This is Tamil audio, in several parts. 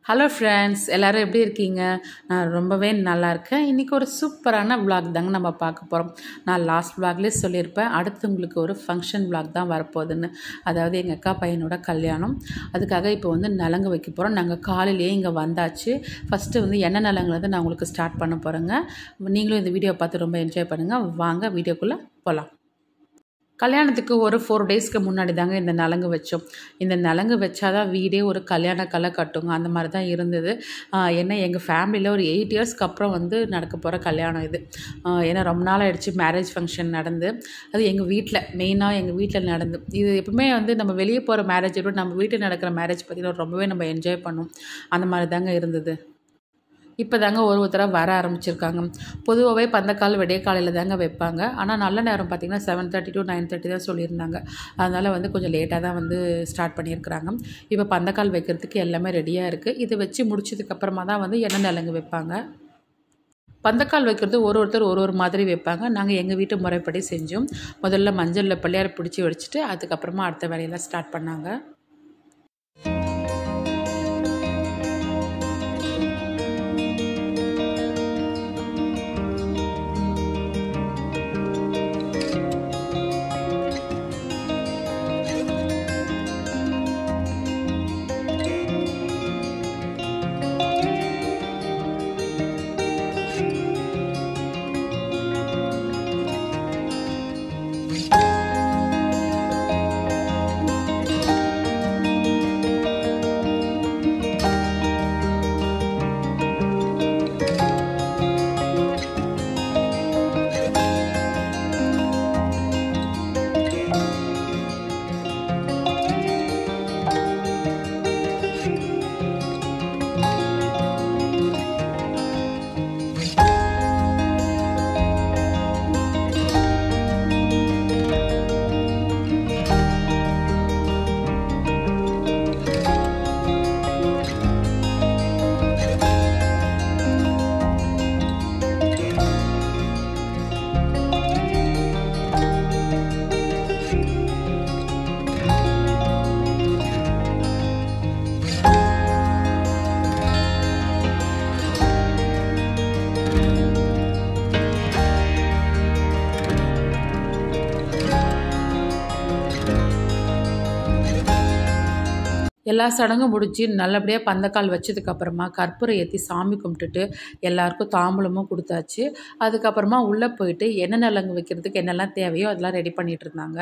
ஹலோ ஃப்ரெண்ட்ஸ் எல்லோரும் எப்படி இருக்கீங்க நான் ரொம்பவே நல்லா இருக்கேன் இன்றைக்கி ஒரு சூப்பரான vlog தாங்க நம்ம பார்க்க போகிறோம் நான் லாஸ்ட் vlogலேயே சொல்லியிருப்பேன் அடுத்து உங்களுக்கு ஒரு ஃபங்க்ஷன் vlog தான் வரப்போகுதுன்னு அதாவது எங்கள் அக்கா பையனோட கல்யாணம் அதுக்காக இப்போ வந்து நலங்கு வைக்க போகிறோம் நாங்கள் காலையிலேயே இங்கே வந்தாச்சு ஃபஸ்ட்டு வந்து எண்ணெய் நலங்குல தான் நான் உங்களுக்கு ஸ்டார்ட் பண்ண போகிறேங்க நீங்களும் இந்த வீடியோ பார்த்து ரொம்ப என்ஜாய் பண்ணுங்கள் வாங்க வீடியோக்குள்ளே போகலாம் கல்யாணத்துக்கு ஒரு ஃபோர் டேஸ்க்கு முன்னாடி தாங்க இந்த நலங்கு வச்சோம் இந்த நலங்கு வச்சாதான் வீடே ஒரு கல்யாண கலை கட்டுங்க அந்த மாதிரி தான் இருந்தது ஆஹ் ஏன்னா எங்கள் ஃபேமிலியில் ஒரு எயிட் இயர்ஸ்க்கு அப்புறம் வந்து நடக்க போகிற கல்யாணம் இது ஆஹ் ஏன்னா ரொம்ப நாள் ஆயிடுச்சு மேரேஜ் ஃபங்க்ஷன் நடந்து அது எங்கள் வீட்டில் மெயினாக எங்கள் வீட்டில் நடந்து இது எப்பவுமே வந்து நம்ம வெளியே போகிற மேரேஜை விட நம்ம வீட்டில் நடக்கிற மேரேஜ் பார்த்திங்கன்னா ரொம்பவே நம்ம என்ஜாய் பண்ணோம் அந்த மாதிரி தாங்க இருந்தது இப்போ தாங்க ஒரு ஒருத்தராக வர ஆரம்பிச்சிருக்காங்க பொதுவாகவே பந்தக்கால் விடிய காலையில் தாங்க வைப்பாங்க ஆனால் நல்ல நேரம் பார்த்திங்கன்னா seven thirty to nine thirty தான் சொல்லியிருந்தாங்க அதனால் வந்து கொஞ்சம் லேட்டாக தான் வந்து ஸ்டார்ட் பண்ணியிருக்கிறாங்க இப்போ பந்தக்கால் வைக்கிறதுக்கு எல்லாமே ரெடியாக இருக்குது இது வச்சு முடிச்சதுக்கப்புறமா தான் வந்து எண்ணெய் நிலங்கு வைப்பாங்க பந்தக்கால் வைக்கிறது ஒரு ஒருத்தர் ஒரு ஒரு மாதிரி வைப்பாங்க நாங்கள் எங்கள் வீட்டு முறைப்படி செஞ்சோம் முதல்ல மஞ்சளில் பிள்ளையார் பிடிச்சி வச்சுட்டு அதுக்கப்புறமா அடுத்த வேலையெல்லாம் ஸ்டார்ட் பண்ணாங்க எல்லா சடங்கும் முடிஞ்சு நல்லபடியாக பந்தக்கால் வச்சதுக்கப்புறமா கற்பூரம் ஏற்றி சாமி கும்பிட்டுட்டு எல்லாருக்கும் தாம்பூலமும் கொடுத்தாச்சு அதுக்கப்புறமா உள்ளே போயிட்டு எண்ணெய் நலங்கு வைக்கிறதுக்கு என்னெல்லாம் தேவையோ அதெல்லாம் ரெடி பண்ணிகிட்டு இருந்தாங்க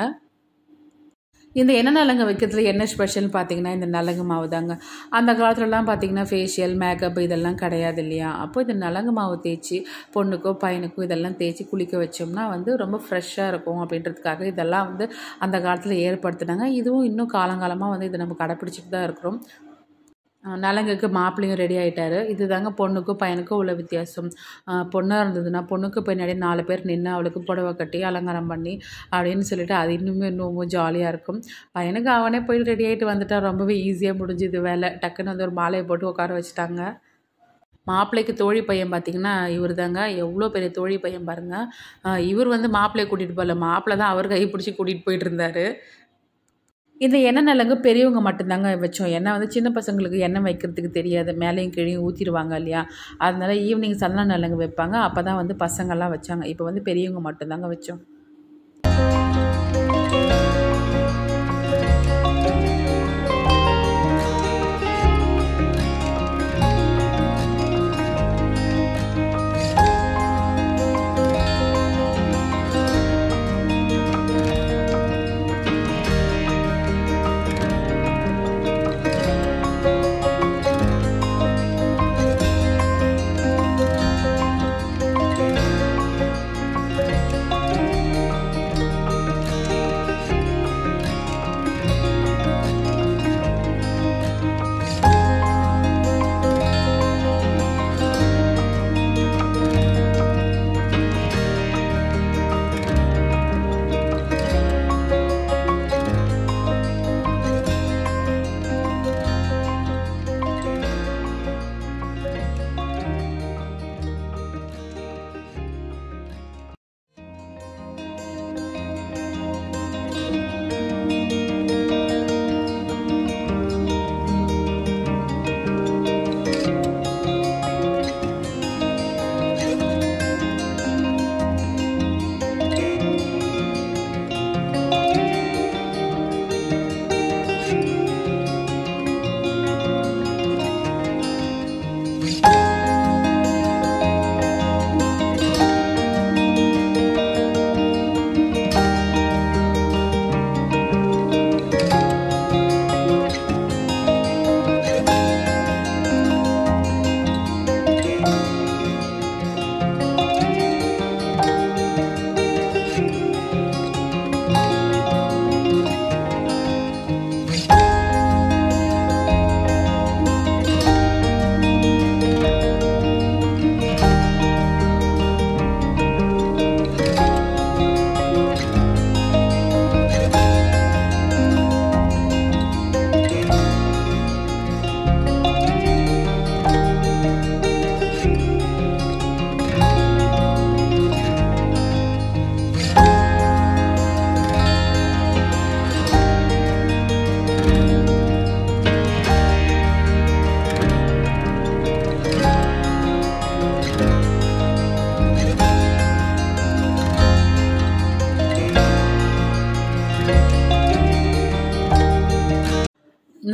இந்த எண்ணெய் நலங்கு வைக்கிறதுல என்ன ஸ்பெஷல் பார்த்தீங்கன்னா இந்த நலங்கு மாவு தாங்க அந்த காலத்துலலாம் பார்த்தீங்கன்னா ஃபேஷியல் மேக்கப் இதெல்லாம் கிடையாது இல்லையா அப்போ இந்த நலங்கு மாவு தேய்ச்சி பொண்ணுக்கோ பையனுக்கோ இதெல்லாம் தேய்ச்சி குளிக்க வச்சோம்னா வந்து ரொம்ப ஃப்ரெஷ்ஷாக இருக்கும் அப்படின்றதுக்காக இதெல்லாம் வந்து அந்த காலத்தில் ஏற்படுத்தினாங்க இதுவும் இன்னும் காலங்காலமாக வந்து இதை நம்ம கடைப்பிடிச்சிட்டு தான் இருக்கிறோம் அஹ் நலங்குக்கு மாப்பிள்ளையும் ரெடி ஆகிட்டாரு இது தாங்க பொண்ணுக்கும் பையனுக்கும் உள்ள வித்தியாசம் பொண்ணாக இருந்ததுன்னா பொண்ணுக்கு பின்னாடி நாலு பேர் நின்று அவளுக்கு புடவை கட்டி அலங்காரம் பண்ணி அப்படின்னு சொல்லிட்டு அது இன்னுமே இன்னும் ஜாலியாக இருக்கும் பையனுக்கு அவனே போய் ரெடி ஆகிட்டு வந்துட்டா ரொம்பவே ஈஸியாக முடிஞ்சுது வேலை டக்குன்னு வந்து ஒரு மாலையை போட்டு உட்கார வச்சுட்டாங்க மாப்பிள்ளைக்கு தோழி பையன் பார்த்தீங்கன்னா இவர் தாங்க எவ்வளோ பெரிய தோழி பையன் பாருங்கள் இவர் வந்து மாப்பிள்ளையை கூட்டிகிட்டு போகல மாப்பிள்ளை தான் அவர் கை பிடிச்சி கூட்டிகிட்டு போயிட்டு இருந்தார் இந்த எண்ணெய் நலங்கு பெரியவங்க மட்டும்தாங்க வச்சோம் ஏன்னா வந்து சின்ன பசங்களுக்கு எண்ணெய் வைக்கிறதுக்கு தெரியாது மேலேயும் கீழேயும் ஊற்றிடுவாங்க இல்லையா அதனால ஈவினிங் சந்தன நலங்கு வைப்பாங்க அப்போ தான் வந்து பசங்கள்லாம் வச்சாங்க இப்போ வந்து பெரியவங்க மட்டும்தாங்க வச்சோம்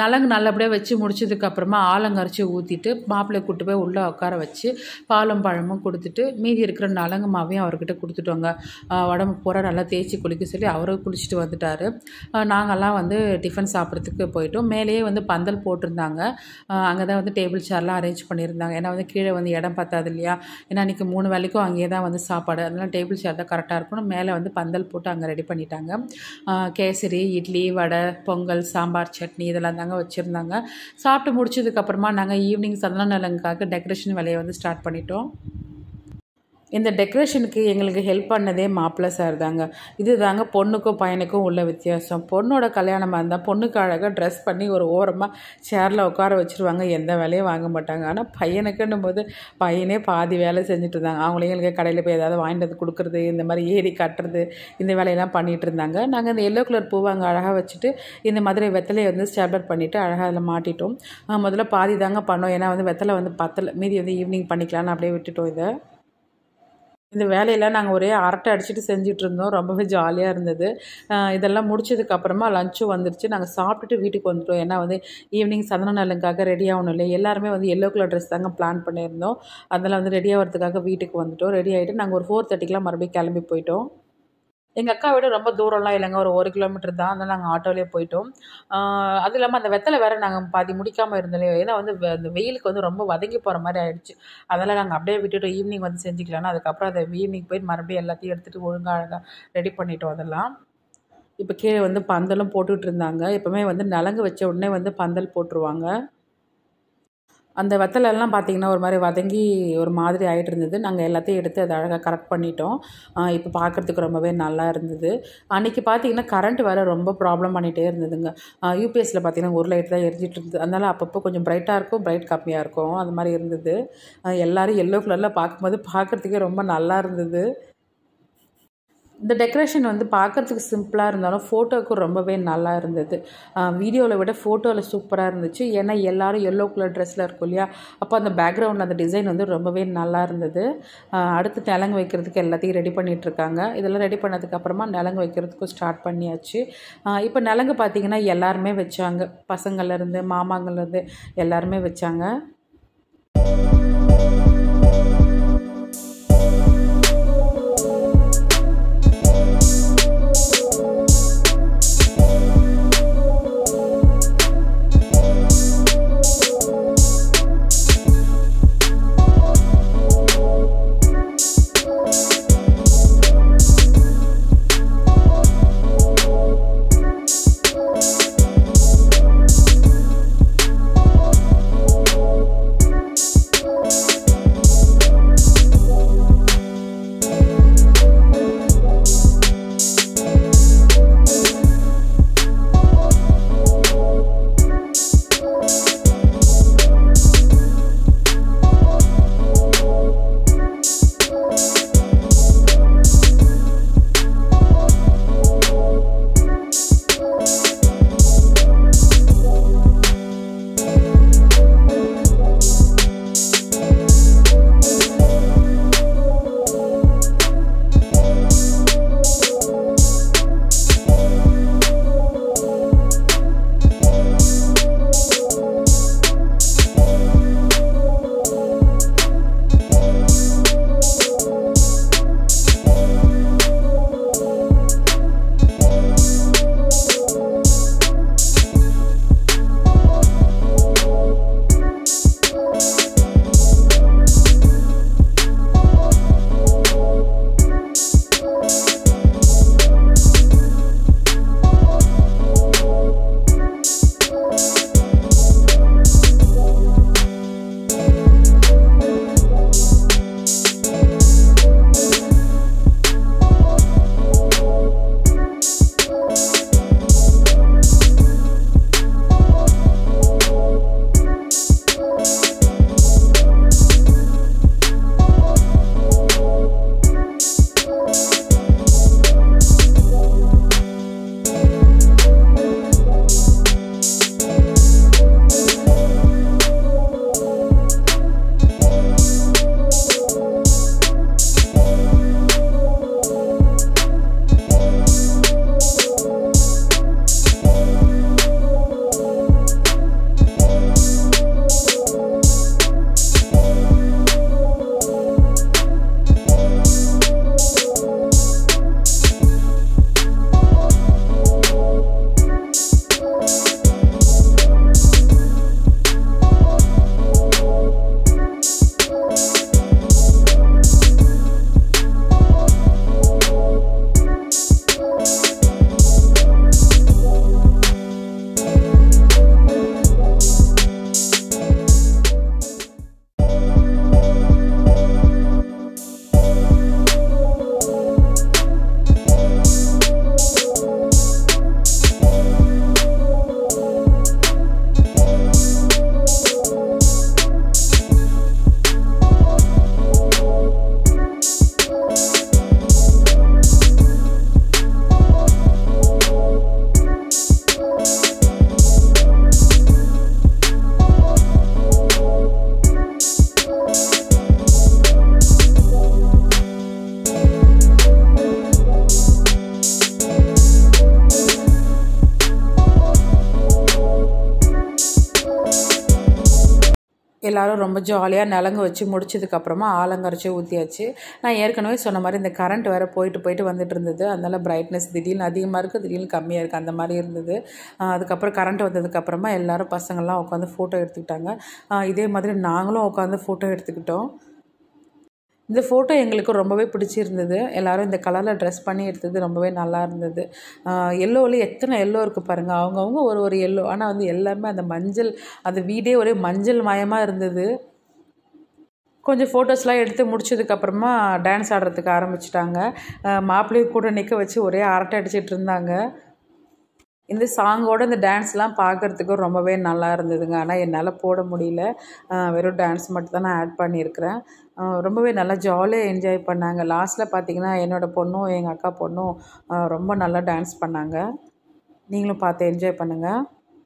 நலங்கு நல்லபடியாக வச்சு முடிச்சதுக்கப்புறமா ஆலங்கரைச்சி ஊற்றிட்டு மாப்பிள்ளையை கூட்டு போய் உள்ளே உட்கார வச்சு பாலும் பழமும் கொடுத்துட்டு மீதி இருக்கிற நலங்கு மாவையும் அவர்கிட்ட கொடுத்துட்டோங்க ஆஹ் உடம்பு பூரா நல்லா தேய்ச்சி குளிக்க சொல்லி அவரும் குளிச்சுட்டு வந்துட்டார் நாங்கள்லாம் வந்து டிஃபன் சாப்பிட்றதுக்கு போயிட்டோம் மேலேயே வந்து பந்தல் போட்டிருந்தாங்க அங்கே தான் வந்து டேபிள் சேர்லாம் அரேஞ்ச் பண்ணியிருந்தாங்க ஏன்னா வந்து கீழே வந்து இடம் பத்தாது இல்லையா ஏன்னா அன்றைக்கி மூணு வேலைக்கும் அங்கேயே தான் வந்து சாப்பாடு அதனால டேபிள் சேர் தான் கரெக்டாக இருக்கணும் மேலே வந்து பந்தல் போட்டு அங்கே ரெடி பண்ணிட்டாங்க ஆஹ் கேசரி இட்லி வடை பொங்கல் சாம்பார் சட்னி இதெல்லாம் தாங்க வச்சுருந்தாங்க சாப்பிட்டு முடிச்சதுக்கப்புறமா நாங்கள் ஈவினிங் சந்தன நலங்குக்காக டெக்கரேஷன் வேலையை வந்து ஸ்டார்ட் பண்ணிட்டோம் இந்த டெக்கரேஷனுக்கு எங்களுக்கு ஹெல்ப் பண்ணதே மாப்பிள்ளை சார் தாங்க இது தாங்க பொண்ணுக்கும் பையனுக்கும் உள்ள வித்தியாசம் பொண்ணோட கல்யாணமாக இருந்தால் பொண்ணுக்கு அழகாக ட்ரெஸ் பண்ணி ஒரு ஓரமாக சேரில் உட்கார வச்சுருவாங்க எந்த வேலையும் வாங்க மாட்டாங்க ஆனால் பையனுக்குன்னும் போது பையனே பாதி வேலை செஞ்சுட்டு இருந்தாங்க அவங்களே எங்களுக்கு கடையில் போய் ஏதாவது வாங்கிட்டு வந்து கொடுக்குறது இந்த மாதிரி ஏறி கட்டுறது இந்த வேலையெல்லாம் பண்ணிகிட்டு இருந்தாங்க நாங்கள் இந்த எல்லோ கலர் பூவை அங்கே அழகாக வச்சுட்டு இந்த மாதிரி வெத்தலையை வந்து ஸ்டாப்லர் பண்ணிவிட்டு அழகாக அதில் மாட்டிட்டோம் ஆஹ் முதல்ல பாதி தாங்க பண்ணோம் ஏன்னா வந்து வெத்தலை வந்து பத்தலை மீதி வந்து ஈவினிங் பண்ணிக்கலாம்னு அப்படியே விட்டுட்டோம் இதை இந்த வேலையெல்லாம் நாங்கள் ஒரே அரட்டை அடிச்சுட்டு செஞ்சுட்டு இருந்தோம் ரொம்பவே ஜாலியாக இருந்தது ஆஹ் இதெல்லாம் முடிச்சதுக்கப்புறமா லஞ்சும் வந்துருச்சு நாங்கள் சாப்பிட்டுட்டு வீட்டுக்கு வந்துட்டோம் ஏன்னா வந்து ஈவினிங் சந்தன நலனுக்காக ரெடி ஆகணும் இல்லை எல்லாருமே வந்து எல்லோ கலர் ட்ரெஸ் தாங்க பிளான் பண்ணியிருந்தோம் அதனால் வந்து ரெடி ஆகிறதுக்காக வீட்டுக்கு வந்துட்டோம் ரெடி ஆகிட்டு நாங்கள் ஒரு ஃபோர் தேர்ட்டிக்கெலாம் மறுபடியும் கிளம்பி போயிட்டோம் எங்கள் அக்கா வீடு ரொம்ப தூரம்லாம் இல்லைங்க ஒரு ஒரு கிலோமீட்டர் தான் அதனால் நாங்கள் ஆட்டோலேயே போயிட்டோம் ஆஹ் அது இல்லாமல் அந்த வெத்தலை வேறு நாங்கள் பாதி முடிக்காமல் இருந்தோம் ஏன்னா வந்து வெ- அந்த வெயிலுக்கு வந்து ரொம்ப வதங்கி போகிற மாதிரி ஆயிடுச்சு அதனால் நாங்கள் அப்படியே விட்டுட்டு ஈவினிங் வந்து செஞ்சுக்கலாம்னு அதுக்கப்புறம் அதை ஈவினிங் போய் மறுபடியும் எல்லாத்தையும் எடுத்துகிட்டு ஒழுங்காக அழகாக ரெடி பண்ணிட்டோம் அதெல்லாம் இப்போ கீழே வந்து பந்தலும் போட்டுட்டு இருந்தாங்க எப்போவுமே வந்து நலங்கு வச்ச உடனே வந்து பந்தல் போட்டுருவாங்க அந்த வெத்தலைலாம் பார்த்தீங்கன்னா ஒரு மாதிரி வதங்கி ஒரு மாதிரி ஆகிட்டு இருந்தது நாங்கள் எல்லாத்தையும் எடுத்து அதை அழகாக கரெக்ட் பண்ணிட்டோம் இப்போ பார்க்குறதுக்கு ரொம்பவே நல்லா இருந்தது அன்றைக்கி பார்த்தீங்கன்னா கரண்ட் வேறு ரொம்ப ப்ராப்ளம் பண்ணிகிட்டே இருந்ததுங்க யூபிஎஸ்சில் பார்த்தீங்கன்னா ஒரு லைட் தான் எரிஞ்சிட்டு இருந்தது அதனால் அப்பப்போ கொஞ்சம் பிரைட்டாக இருக்கும் பிரைட் கம்மியாக இருக்கும் அந்த மாதிரி இருந்தது ஆஹ் எல்லாரும் எல்லோ கலரில் பார்க்கும்போது பார்க்குறதுக்கே ரொம்ப நல்லா இருந்தது இந்த டெக்கரேஷன் வந்து பார்க்கறதுக்கு சிம்பிளாக இருந்தாலும் ஃபோட்டோவுக்கு ரொம்பவே நல்லா இருந்தது வீடியோவில் விட ஃபோட்டோவில் சூப்பராக இருந்துச்சு ஏன்னா எல்லாரும் எல்லோ கலர் ட்ரெஸ்ஸில் இருக்கும் இல்லையா அப்போ அந்த பேக்ரவுண்டில் அந்த டிசைன் வந்து ரொம்பவே நல்லா இருந்தது ஆஹ் அடுத்து நிலங்கு வைக்கிறதுக்கு எல்லாத்தையும் ரெடி பண்ணிட்டு இருக்காங்க இதெல்லாம் ரெடி பண்ணதுக்கப்புறமா நிலங்கு வைக்கிறதுக்கும் ஸ்டார்ட் பண்ணியாச்சு ஆஹ் இப்போ நிலங்கு பார்த்தீங்கன்னா எல்லாருமே வச்சாங்க பசங்கள்லேருந்து மாமாங்கள்லேருந்து எல்லாருமே வச்சாங்க எல்லோரும் ரொம்ப ஜாலியாக நலங்கு வச்சு முடிச்சதுக்கப்புறமா ஆலங்கரைச்சி ஊற்றியாச்சு நான் ஏற்கனவே சொன்ன மாதிரி இந்த கரண்ட் வேறு போயிட்டு போயிட்டு வந்துட்டு இருந்தது அதனால் பிரைட்னஸ் திடீர்னு அதிகமாக இருக்குது திடீர்னு கம்மியாக இருக்குது அந்த மாதிரி இருந்தது ஆஹ் அதுக்கப்புறம் கரண்ட் வந்ததுக்கப்புறமா எல்லாரும் பசங்கள்லாம் உட்காந்து ஃபோட்டோ எடுத்துக்கிட்டாங்க ஆஹ் இதே மாதிரி நாங்களும் உட்காந்து ஃபோட்டோ எடுத்துக்கிட்டோம் இந்த ஃபோட்டோ எங்களுக்கு ரொம்பவே பிடிச்சிருந்தது எல்லாரும் இந்த கலரில் ட்ரெஸ் பண்ணி எடுத்தது ரொம்பவே நல்லா இருந்தது எல்லோவில் எத்தனை எல்லோ இருக்குது பாருங்கள் அவங்கவுங்க ஒரு ஒரு எல்லோ ஆனால் வந்து எல்லாருமே அந்த மஞ்சள் அந்த வீடே ஒரே மஞ்சள் மயமாக இருந்தது கொஞ்சம் ஃபோட்டோஸ்லாம் எடுத்து முடிச்சதுக்கப்புறமா டான்ஸ் ஆடுறதுக்கு ஆரம்பிச்சிட்டாங்க மாப்பிள்ளையும் கூட நிற்க வச்சு ஒரே அரட்டை அடிச்சிட்டு இருந்தாங்க இந்த சாங்கோட இந்த டான்ஸ்லாம் பார்க்குறதுக்கு ரொம்பவே நல்லா இருந்ததுங்க ஆனால் என்னால் போட முடியல அஹ் வெறும் டான்ஸ் மட்டும் தான் நான் ஆட் பண்ணியிருக்கிறேன் அஹ் ரொம்பவே நல்லா ஜாலியாக என்ஜாய் பண்ணாங்க லாஸ்ட்டில் பார்த்தீங்கன்னா என்னோடய பொண்ணும் எங்கள் அக்கா பொண்ணும் அஹ் ரொம்ப நல்லா டான்ஸ் பண்ணாங்க நீங்களும் பார்த்து என்ஜாய் பண்ணுங்கள்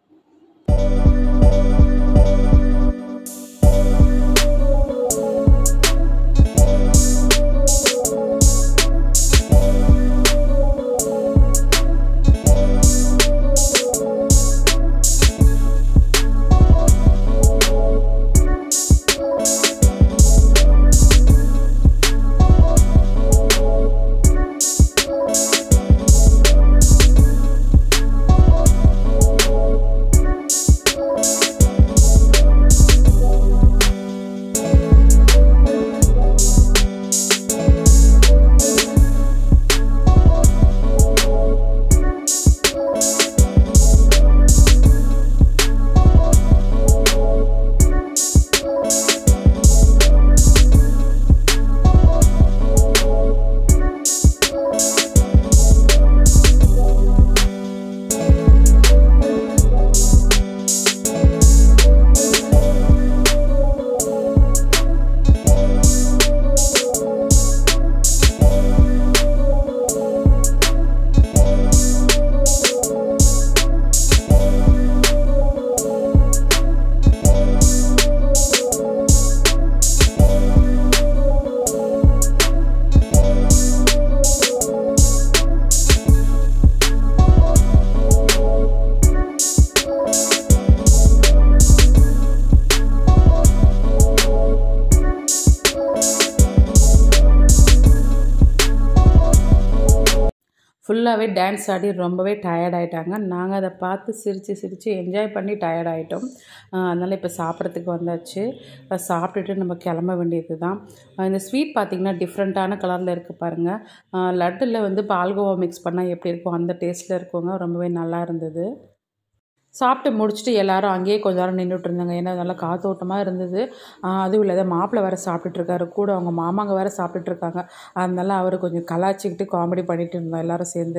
ஃபுல்லாகவே டான்ஸ் ஆடி ரொம்பவே டயர்ட் ஆகிட்டாங்க நாங்கள் அதை பார்த்து சிரித்து சிரித்து என்ஜாய் பண்ணி டயர்ட் ஆகிட்டோம் அதனால் இப்போ சாப்பிட்றதுக்கு வந்தாச்சு அஹ் சாப்பிட்டுட்டு நம்ம கிளம்ப வேண்டியது தான் இந்த ஸ்வீட் பார்த்திங்கன்னா டிஃப்ரெண்ட்டான கலரில் இருக்குது பாருங்கள் லட்டில் வந்து பால்கோவா மிக்ஸ் பண்ணால் எப்படி இருக்கும் அந்த டேஸ்ட்டில் இருக்குங்க ரொம்பவே நல்லா இருந்தது சாப்பிட்டு முடிச்சுட்டு எல்லாரும் அங்கேயே கொஞ்ச நேரம் நின்றுட்டு இருந்தாங்க ஏன்னா நல்லா காத்தோட்டமாக இருந்தது ஆஹ் அதுவும் இல்லாத மாப்பிள்ளை வேறு சாப்பிட்டுட்டு இருக்காரு கூட அவங்க மாமாங்க வேறு சாப்பிட்டுட்டு இருக்காங்க அதனால அவர் கொஞ்சம் கலாச்சிக்கிட்டு காமெடி பண்ணிட்டு இருந்தோம் எல்லாரும் சேர்ந்து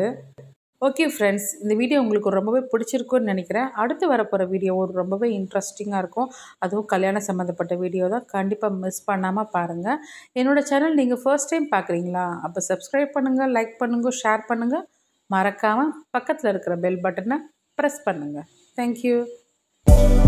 ஓகே ஃப்ரெண்ட்ஸ் இந்த வீடியோ உங்களுக்கு ரொம்பவே பிடிச்சிருக்குன்னு நினைக்கிறேன் அடுத்து வரப்போகிற வீடியோ ஒரு ரொம்பவே இன்ட்ரெஸ்டிங்காக இருக்கும் அதுவும் கல்யாணம் சம்மந்தப்பட்ட வீடியோ தான் கண்டிப்பாக மிஸ் பண்ணாமல் பாருங்கள் என்னோடய சேனல் நீங்கள் ஃபர்ஸ்ட் டைம் பார்க்குறீங்களா அப்போ சப்ஸ்கிரைப் பண்ணுங்கள் லைக் பண்ணுங்கள் ஷேர் பண்ணுங்கள் மறக்காமல் பக்கத்தில் இருக்கிற பெல் பட்டனை ப்ரெஸ் பண்ணுங்கள் தேங்க்யூ